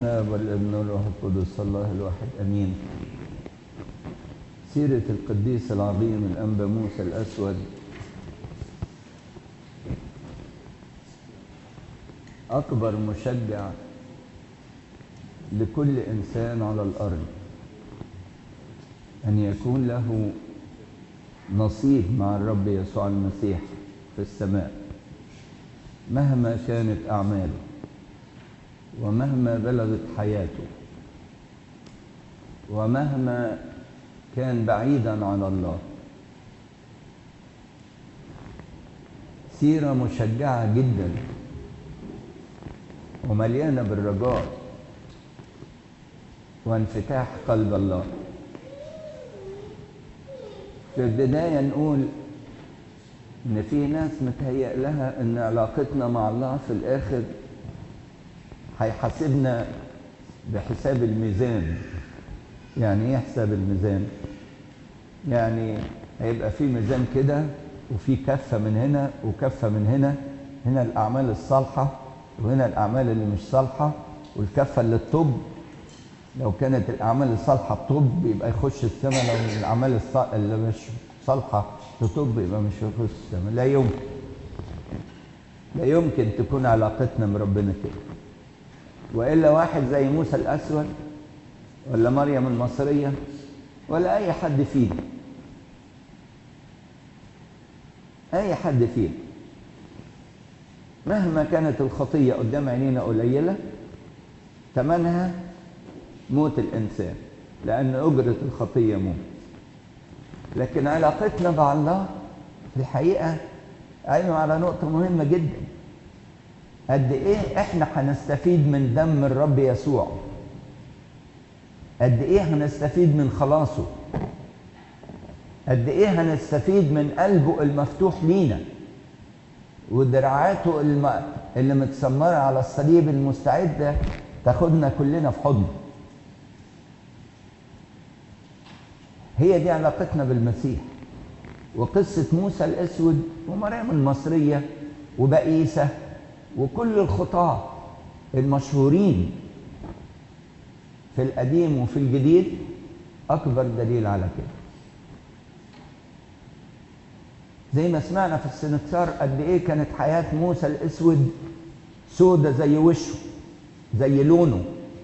الاب والابن والروح القدس الله الواحد امين سيره القديس العظيم الانبا موسى الاسود اكبر مشجع لكل انسان على الارض ان يكون له نصيب مع الرب يسوع المسيح في السماء مهما كانت اعماله ومهما بلغت حياته ومهما كان بعيدا عن الله سيره مشجعه جدا ومليانه بالرجاء وانفتاح قلب الله في البدايه نقول ان في ناس متهيأ لها ان علاقتنا مع الله في الاخر هيحاسبنا بحساب الميزان يعني ايه حساب الميزان يعني هيبقى في ميزان كده وفي كفة من هنا وكفة من هنا هنا الأعمال الصالحة وهنا الأعمال اللي مش صالحة والكفة اللي الطب لو كانت الأعمال الصالحة بطب يبقى يخش السماء لو الأعمال اللي مش صالحة تطب يبقى مش يخش السماء لا يمكن لا يمكن تكون علاقتنا بربنا كده والا واحد زي موسى الاسود ولا مريم المصريه ولا اي حد فينا اي حد فينا مهما كانت الخطيه قدام عينينا قليله ثمنها موت الانسان لان اجره الخطيه موت لكن علاقتنا مع الله في الحقيقه قايمه على نقطه مهمه جدا قد ايه احنا هنستفيد من دم الرب يسوع قد ايه هنستفيد من خلاصه قد ايه هنستفيد من قلبه المفتوح لينا ودراعاته الم... اللي متسمره على الصليب المستعده تاخدنا كلنا في حضنه هي دي علاقتنا بالمسيح وقصه موسى الاسود ومريم المصريه وبئيسه وكل الخطاة المشهورين في القديم وفي الجديد أكبر دليل على كده زي ما سمعنا في السنكسار قد إيه كانت حياة موسى الأسود سودة زي وشه زي لونه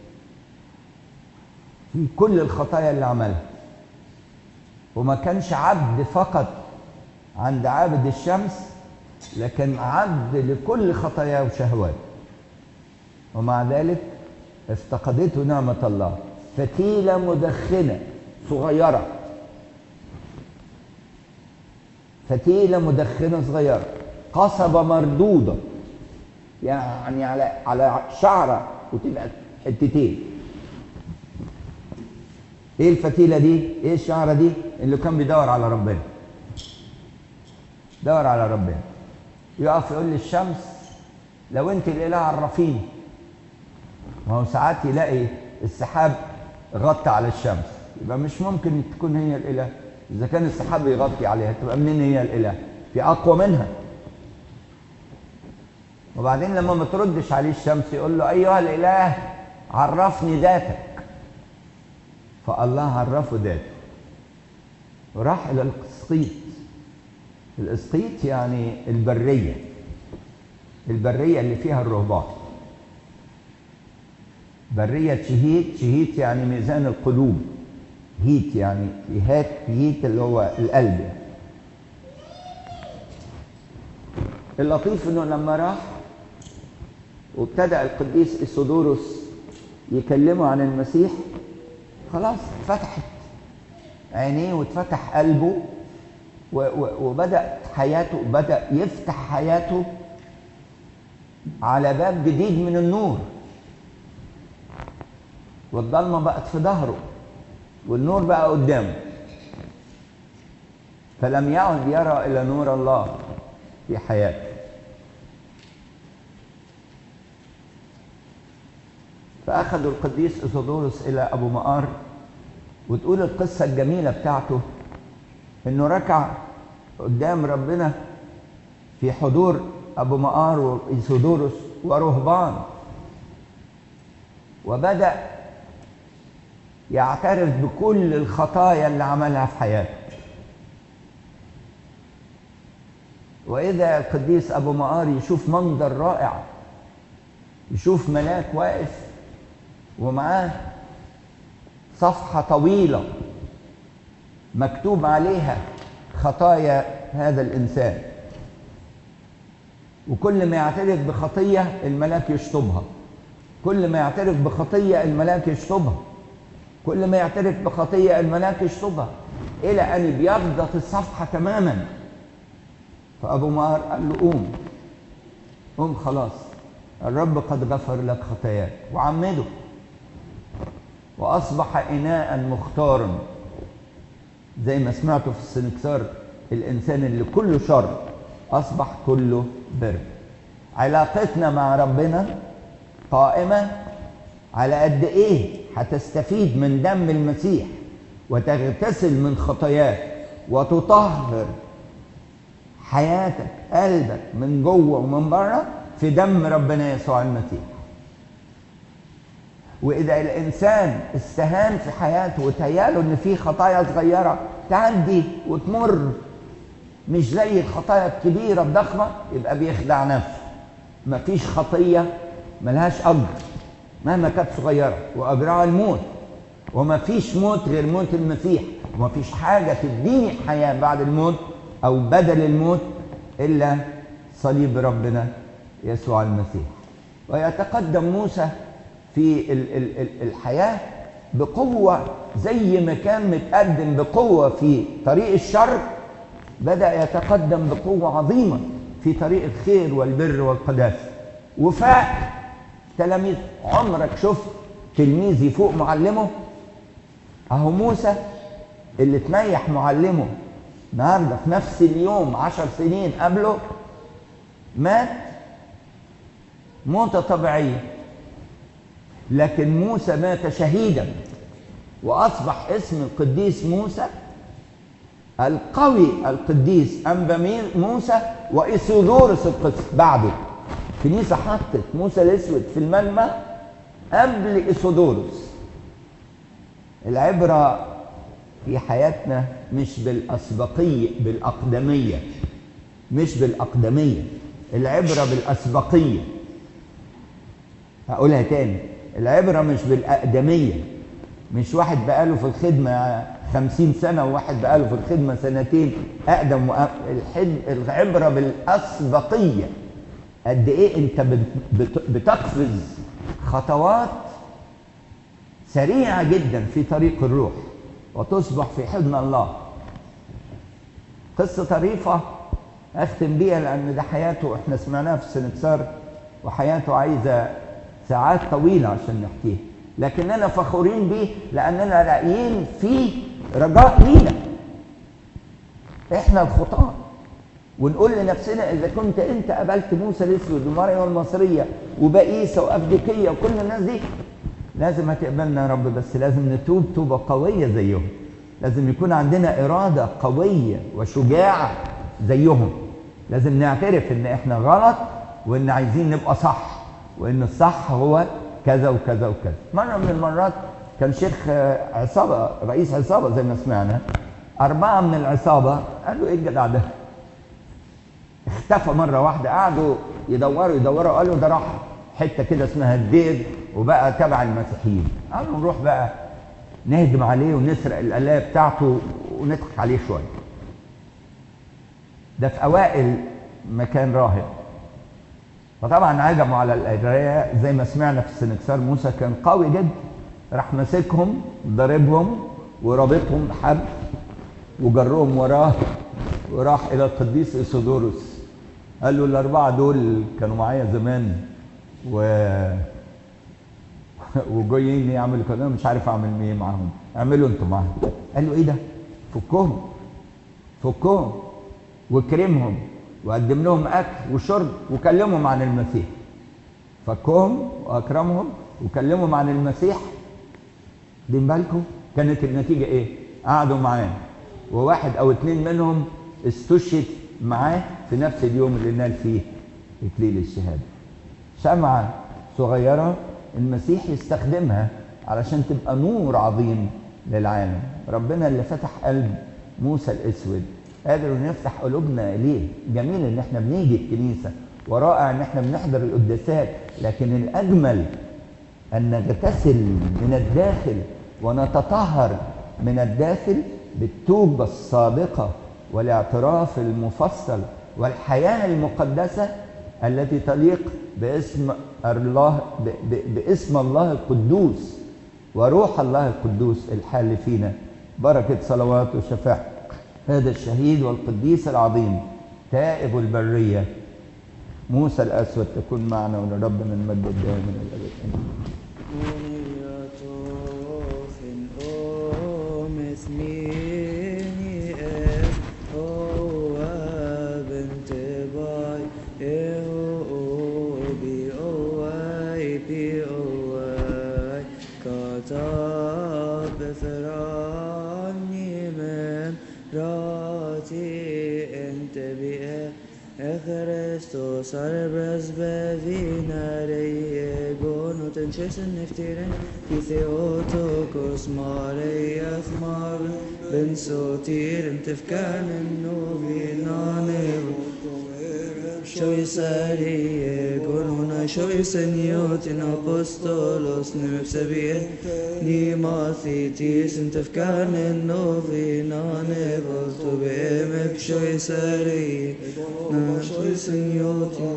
في كل الخطايا اللي عملها وما كانش عبد فقط عند عابد الشمس لكن عبد لكل خطاياه وشهواته ومع ذلك افتقدته نعمة الله فتيلة مدخنة صغيرة فتيلة مدخنة صغيرة قصبة مردودة يعني على على شعرة وتبقى حتتين ايه الفتيلة دي؟ ايه الشعرة دي؟ اللي كان بيدور على ربنا دور على ربنا يقف يقول للشمس لو انت الاله عرفيني ما هو ساعات يلاقي السحاب غطى على الشمس يبقى مش ممكن تكون هي الاله اذا كان السحاب يغطي عليها تبقى منين هي الاله في اقوى منها وبعدين لما ما تردش عليه الشمس يقول له ايها الاله عرفني ذاتك فالله عرفه ذاته وراح الى القسطيط الاسقيط يعني البرية البرية اللي فيها الرهبان برية شهيت شهيت يعني ميزان القلوب هيت يعني هات هيت اللي هو القلب يعني. اللطيف انه لما راح وابتدأ القديس إسودوروس يكلمه عن المسيح خلاص فتحت عينيه واتفتح قلبه وبدأ حياته بدأ يفتح حياته على باب جديد من النور والضلمة بقت في ظهره والنور بقى قدامه فلم يعد يرى إلى نور الله في حياته فأخذوا القديس إسودورس إلى أبو مقار وتقول القصة الجميلة بتاعته إنه ركع قدام ربنا في حضور أبو مقار وإيسودورس ورهبان وبدأ يعترف بكل الخطايا اللي عملها في حياته وإذا القديس أبو مقار يشوف منظر رائع يشوف ملاك واقف ومعاه صفحة طويلة مكتوب عليها خطايا هذا الإنسان وكل ما يعترف بخطية الملاك يشطبها كل ما يعترف بخطية الملاك يشطبها كل ما يعترف بخطية الملاك يشطبها إلى أن ابيضت الصفحة تماما فأبو مار قال له قوم قوم خلاص الرب قد غفر لك خطاياك وعمده وأصبح إناء مختارا زي ما سمعتوا في السنكسار الإنسان اللي كله شر أصبح كله بر علاقتنا مع ربنا قائمة على قد إيه هتستفيد من دم المسيح وتغتسل من خطاياك وتطهر حياتك قلبك من جوه ومن بره في دم ربنا يسوع المسيح واذا الانسان استهان في حياته وتهياله ان في خطايا صغيره تعدي وتمر مش زي الخطايا الكبيره الضخمه يبقى بيخدع نفسه مفيش خطيه ملهاش اجر مهما كانت صغيره واجرها الموت ومفيش موت غير موت المسيح ومفيش حاجه تديني حياه بعد الموت او بدل الموت الا صليب ربنا يسوع المسيح ويتقدم موسى في ال ال ال الحياه بقوه زي ما كان متقدم بقوه في طريق الشر بدا يتقدم بقوه عظيمه في طريق الخير والبر والقداسه وفاق تلاميذ عمرك شفت تلميذ يفوق معلمه اهو موسى اللي تنيح معلمه النهارده في نفس اليوم عشر سنين قبله مات موتة طبيعية لكن موسى مات شهيدا وأصبح اسم القديس موسى القوي القديس أنبا موسى وإيسودورس القدس بعده كنيسة حطت موسى الأسود في المنبع قبل إيسودورس العبرة في حياتنا مش بالأسبقية بالأقدمية مش بالأقدمية العبرة بالأسبقية هقولها تاني العبرة مش بالأقدمية مش واحد بقاله في الخدمة خمسين سنة وواحد بقاله في الخدمة سنتين أقدم وأ... الحد... العبرة بالأسبقية قد إيه أنت بت... بتقفز خطوات سريعة جدا في طريق الروح وتصبح في حضن الله قصة طريفة أختم بيها لأن ده حياته إحنا سمعناها في السنكسار وحياته عايزة ساعات طويلة عشان نحكيها لكننا فخورين بيه لأننا لاقيين فيه رجاء لينا إحنا الخطاة ونقول لنفسنا إذا كنت أنت قابلت موسى الأسود ومريم المصرية وبئيسة وأفديكية وكل الناس دي لازم هتقبلنا يا رب بس لازم نتوب توبة قوية زيهم لازم يكون عندنا إرادة قوية وشجاعة زيهم لازم نعترف إن إحنا غلط وإن عايزين نبقى صح وإن الصح هو كذا وكذا وكذا مرة من المرات كان شيخ عصابة رئيس عصابة زي ما سمعنا أربعة من العصابة قالوا إيه الجدع ده اختفى مرة واحدة قعدوا يدوروا يدوروا قالوا ده راح حتة كده اسمها الدير وبقى تبع المسيحيين قالوا نروح بقى نهجم عليه ونسرق الآلية بتاعته ونضحك عليه شوية ده في أوائل مكان راهب فطبعا هجموا على القراية زي ما سمعنا في السنكسار موسى كان قوي جدا راح ماسكهم ضاربهم ورابطهم بحبل وجرهم وراه وراح إلى القديس إيسودوروس قال له الأربعة دول كانوا معايا زمان و وجايين يعملوا كده مش عارف اعمل ايه معاهم اعملوا انتوا معاهم قال له ايه ده فكهم فكهم واكرمهم وقدم لهم اكل وشرب وكلمهم عن المسيح فكهم واكرمهم وكلمهم عن المسيح دين بالكم كانت النتيجه ايه قعدوا معاه وواحد او اتنين منهم استشهد معاه في نفس اليوم اللي نال فيه اكليل الشهاده شمعه صغيره المسيح يستخدمها علشان تبقى نور عظيم للعالم ربنا اللي فتح قلب موسى الاسود قادر انه يفتح قلوبنا اليه جميل ان احنا بنيجي الكنيسه ورائع ان احنا بنحضر القداسات لكن الاجمل ان نغتسل من الداخل ونتطهر من الداخل بالتوبه الصادقه والاعتراف المفصل والحياه المقدسه التي تليق باسم الله ب- ب- باسم الله القدوس وروح الله القدوس الحال فينا بركه صلوات وشفاعه هذا الشهيد والقديس العظيم تائب البريه موسى الاسود تكون معنا ولربنا المجد الدائم من الابد آمين. Oniyatochen omes mini es oa bente bai eho bi oai bi oai kata beferani men rati ente bi Echrestos arbres bevinare gonoten chesen neftiren ki theotokos mareias marvin ben sotiren tefkanen novinane Shoy sari gonona shoy seniotin apostolos nimsebie ni mathitis in tefkanen novinane voltu beem shoy sari na shoy seniotin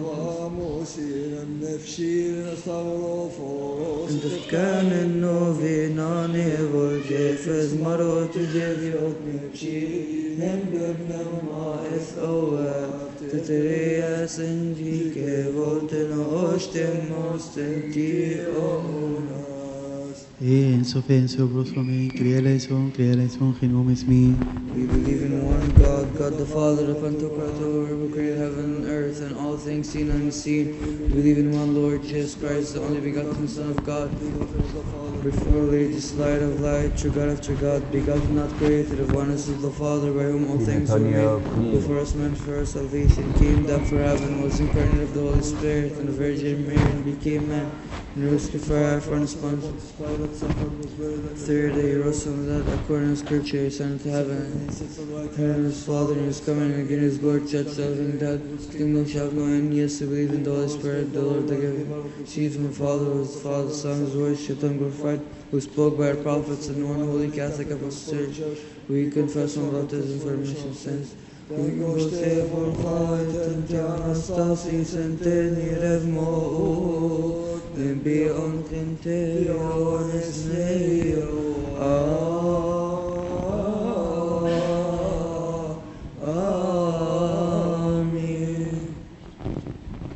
in tefkanen novinane vol kefes marot jeviot nipshi nem gebnem ma es oa Teterias en vike volten osten mosten ti omunas. En så finns och från mig, Kyrie eleison, Kyrie eleison, genomes mi. We believe in one God, God the Father, the Pantocrator, who created heaven and earth and all things seen and unseen. We believe in one Lord Jesus Christ, the only begotten Son of God, before this light of light, true God after God, begotten, not created, of oneness of the Father, by whom all things were made, who for us meant for our salvation, came down from heaven, was incarnate of the Holy Spirit, and the Virgin Mary, and became man, and rose to fire for an sponge. Third day, he rose from the dead, according to Scripture, he ascended to heaven, and his Father, and he is coming again, his glory, judge the living and dead. His kingdom shall have no end. Yes, we believe in the Holy Spirit, the Lord, the giver. Seed from the Father, who is the Father, the Son, who is worshipped and glorified, who spoke by our prophets, and one holy Catholic Apostolic Church. We confess one baptism for remission of sins. We go stay for light and Anastasis and Tenirevmo. And be on Quinteon